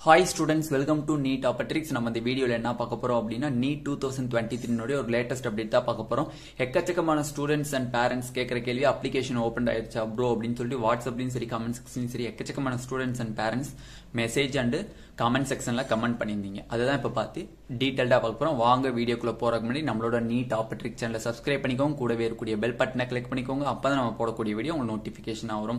hi students welcome to NEET ஆப்பட்ரிக்ஸ் நம்ம இந்த வீடியோவில் என்ன பார்க்க போறோம் அப்படின்னா நீட் டூ தௌசண்ட் டுவெண்ட்டி த்ரீனுடைய ஒரு லேட்டஸ்ட் அப்டேட் தான் பார்க்க போறோம் எக்கச்சக்கமான ஸ்டூடெண்ட்ஸ் அண்ட் பேரண்ட்ஸ் கேட்குற கேள்வி அப்ளிகேஷன் ஓப்பன் ஆயிருச்சா ப்ரோ அப்படின்னு சொல்லிட்டு வாட்ஸ்அப்லையும் சரி கமெண்ட் செக்ஷன்லையும் சரி எக்கச்சக்கமான students and parents message and comment செக்ஷன்ல கமெண்ட் பண்ணியிருந்தீங்க அதுதான் இப்போ பார்த்து டீட்டெயில்டாக பார்க்க போறோம் வாங்க வீடியோக்குள்ள போறதுக்கு முன்னாடி நம்மளோட நீட் ஆப்பட்ரிக் சேனலை சப்ஸ்கிரைப் பண்ணிக்கோங்க கூடவே இருக்கக்கூடிய பெல் பட்டனை கிளிக் பண்ணிக்கோங்க அப்பதான் நம்ம போடக்கூடிய வீடியோ உங்களுக்கு நோட்டிஃபிகேஷன் வரும்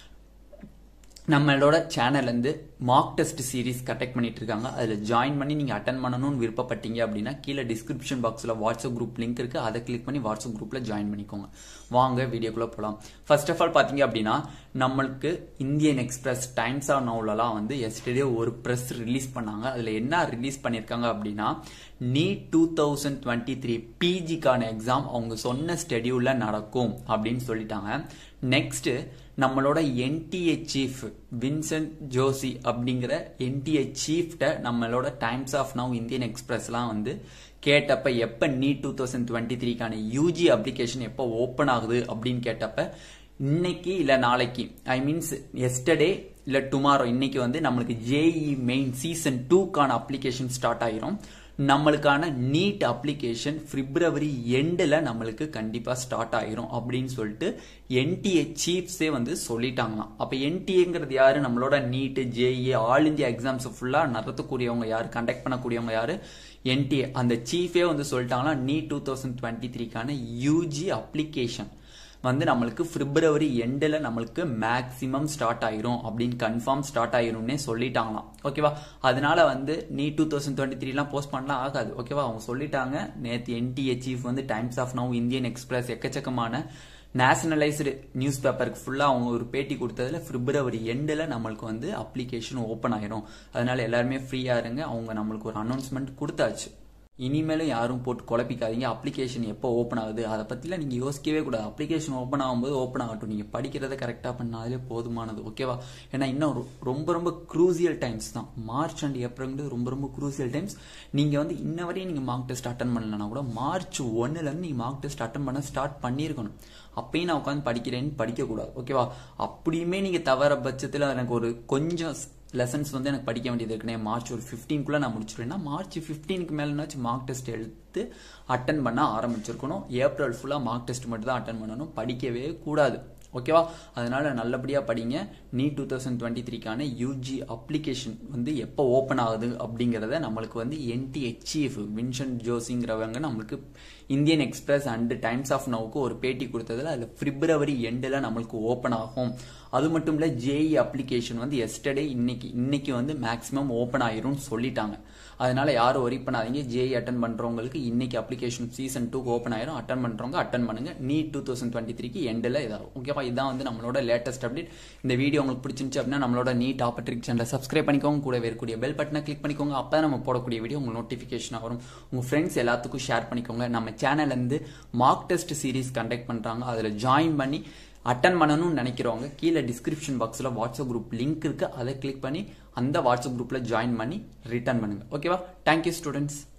நம்மளோட சேனல்லேருந்து மார்க் டெஸ்ட் சீரிஸ் கண்டக்ட் பண்ணிட்டு இருக்காங்க அதில் ஜாயின் பண்ணி நீங்கள் அட்டன் பண்ணணும்னு விருப்பப்பட்டீங்க அப்படின்னா கீழே டிஸ்கிரிப்ஷன் பாக்ஸில் வாட்ஸ்அப் குரூப் லிங்க் இருக்கு அதை கிளிக் பண்ணி வாட்ஸ்அப் குரூப்பில் ஜாயின் பண்ணிக்கோங்க வாங்க வீடியோக்குள்ளே போகலாம் ஃபர்ஸ்ட் ஆஃப் ஆல் பார்த்தீங்க அப்படின்னா நம்மளுக்கு இந்தியன் எக்ஸ்பிரஸ் டைம்ஸ் ஆஃப் நவுலலாம் வந்து எஸ்டர்டே ஒரு ப்ரெஸ் ரிலீஸ் பண்ணாங்க அதில் என்ன ரிலீஸ் பண்ணியிருக்காங்க அப்படின்னா NEET two thousand twenty three பிஜிக்கான எக்ஸாம் அவங்க சொன்ன ஸ்டெடியூலில் நடக்கும் அப்படின்னு சொல்லிட்டாங்க நெக்ஸ்ட் நம்மளோட என்டிஏ சீஃப் வின்சென்ட் ஜோசி அப்படிங்கிற என்டிஏ சீஃப்ட நம்மளோட டைம்ஸ் ஆஃப் நவ் இந்தியன் எக்ஸ்பிரஸ்லாம் வந்து கேட்டப்ப எப்ப நீட் டூ தௌசண்ட் டுவெண்ட்டி த்ரீக்கான யூஜி அப்ளிகேஷன் எப்போ ஓப்பன் ஆகுது அப்படின்னு கேட்டப்ப இன்னைக்கு இல்ல நாளைக்கு ஐ மீன்ஸ் எஸ்டர்டே இல்ல டுமாரோ இன்னைக்கு வந்து நம்மளுக்கு ஜேஇ மெயின் சீசன் டூக்கான அப்ளிகேஷன் ஸ்டார்ட் ஆயிரும் நம்மளுக்கான நீட் அப்ளிகேஷன் பிப்ரவரி எண்டில் நம்மளுக்கு கண்டிப்பாக ஸ்டார்ட் ஆயிரும் அப்படின்னு சொல்லிட்டு என்டிஏ சீஃப்ஸே வந்து சொல்லிட்டாங்களாம் அப்போ என்டிஏங்கிறது யாரு நம்மளோட NEET JEE all India exams ஃபுல்லாக நடத்தக்கூடியவங்க யாரு கண்டக்ட் பண்ணக்கூடியவங்க யாரு என்டிஏ அந்த சீஃபே வந்து சொல்லிட்டாங்களா நீட் டூ தௌசண்ட் டுவெண்ட்டி த்ரீக்கான யூஜி அப்ளிகேஷன் வந்து நம்மளுக்கு பிப்ரவரி எண்டில் நம்மளுக்கு மேக்ஸிமம் ஸ்டார்ட் ஆயிரும் அப்படின்னு கன்ஃபார்ம் ஸ்டார்ட் ஆயிரும்னே சொல்லிட்டாங்களாம் ஓகேவா அதனால வந்து நீ டூ தௌசண்ட் டுவெண்ட்டி த்ரீலாம் போஸ்ட் பண்ணலாம் ஆகாது ஓகேவா அவங்க சொல்லிட்டாங்க நேற்று என்டிஏ சீஃப் வந்து Times of Now Indian Express எக்கச்சக்கமான நேஷனலைஸ்டு நியூஸ் பேப்பருக்கு ஃபுல்லாக அவங்க ஒரு பேட்டி கொடுத்ததுல பிப்ரவரி எண்டில் நம்மளுக்கு வந்து அப்ளிகேஷன் ஓப்பன் ஆயிரும் அதனால எல்லாருமே ஃப்ரீயாக இருங்க அவங்க நம்மளுக்கு ஒரு அனௌன்ஸ்மெண்ட் கொடுத்தாச்சு இனிமேலும் யாரும் போட்டு குழப்பிக்காதீங்க அப்ளிகேஷன் எப்போ ஓப்பன் ஆகுது அதை பற்றிலாம் நீங்கள் யோசிக்கவே கூடாது அப்ளிகேஷன் ஓப்பன் ஆகும்போது ஓப்பன் ஆகட்டும் நீங்கள் படிக்கிறத கரெக்டாக பண்ணாலே போதுமானது ஓகேவா ஏன்னா இன்னும் ரொம்ப ரொம்ப க்ரூசியல் டைம்ஸ் தான் மார்ச் அண்ட் ஏப்ரல்ங்கிறது ரொம்ப ரொம்ப க்ரூசியல் டைம்ஸ் நீங்கள் வந்து இன்ன வரையும் நீங்கள் மார்க் டெஸ்ட் அட்டன் பண்ணலன்னா கூட மார்ச் ஒன்னுலேருந்து நீங்கள் மார்க் டெஸ்ட் அட்டன் பண்ண ஸ்டார்ட் பண்ணியிருக்கணும் அப்பயும் நான் உட்காந்து படிக்கிறேன்னு படிக்கக்கூடாது ஓகேவா அப்படியுமே நீங்கள் தவற பட்சத்தில் எனக்கு ஒரு கொஞ்சம் லெசன்ஸ் வந்து எனக்கு படிக்க வேண்டியது இருக்குனே மார்ச் ஒரு ஃபிஃப்டீன்குள்ளே நான் முடிச்சிருவேன்னா மார்ச் ஃபிஃப்டீனுக்கு மேலேனாச்சும் மார்க் டெஸ்ட் எடுத்து அட்டன் பண்ண ஆரம்பிச்சிருக்கணும் ஏப்ரல் ஃபுல்லாக மார்க் டெஸ்ட் மட்டும் தான் அட்டன் பண்ணணும் படிக்கவே கூடாது ஓகேவா அதனால நல்லபடியாக படிங்க நீட் டூ தௌசண்ட் டுவெண்ட்டி த்ரீக்கான யூஜி அப்ளிகேஷன் வந்து எப்போ ஓப்பன் ஆகுது அப்படிங்கிறத நம்மளுக்கு வந்து என்டிஏ சீஃப் வின்சென்ட் ஜோசிங்கிறவங்க நம்மளுக்கு Indian Express and Times of நவுக்கு ஒரு பேட்டி கொடுத்ததுல அதில் பிப்ரவரி எண்டில் நம்மளுக்கு ஓப்பன் ஆகும் அது மட்டும் இல்லை ஜேஇ அப்ளிகேஷன் வந்து எஸ்டர்டே இன்னைக்கு இன்னைக்கு வந்து மேக்ஸிமம் ஓப்பன் ஆயிரும்னு சொல்லிட்டாங்க அதனால யாரும் ஒரி பண்ணாதீங்க ஜேஇ அட்டன் பண்றவங்களுக்கு இன்னைக்கு அப்ளிகேஷன் சீசன் டூக்கு ஓப்பன் ஆயிரும் அட்டன் பண்றவங்க அட்டன் பண்ணுங்க நீட் டூ தௌசண்ட் டுவெண்ட்டி த்ரீக்கு எண்டில் இதாகும் ஓகேவா இதான் வந்து நம்மளோட லேட்டஸ்ட் அப்டேட் இந்த வீடியோ உங்களுக்கு பிடிச்சிருந்துச்சு அப்படின்னா நம்மளோட நீட் ஆப்பட்ரிக் சேனலை சப்ஸ்கிரைப் பண்ணிக்கோங்க கூட இருக்கக்கூடிய பெல் பட்டனை கிளிக் பண்ணிக்கோங்க அப்போ நம்ம போடக்கூடிய வீடியோ உங்களுக்கு நோட்டிஃபிகேஷன் வரும் உங்க ஃப்ரெண்ட்ஸ் எல்லாத்துக்கும் ஷேர் பண்ணிக்கோங்க நம்ம சேனல்ல இருந்து மார்க் டெஸ்ட் சீரிஸ் கண்டக்ட் பண்றாங்க அதில் ஜாயின் பண்ணி அட்டன் பண்ணணும்னு நினைக்கிறவங்க கீழே டிஸ்கிரிப்ஷன் பாக்ஸில் வாட்ஸ்அப் குரூப் லிங்க் இருக்கு அதை கிளிக் பண்ணி அந்த வாட்ஸ்அப் குரூப்பில் ஜாயின் பண்ணி ரிட்டர்ன் பண்ணுங்க ஓகேவா தேங்க்யூ ஸ்டூடெண்ட்ஸ்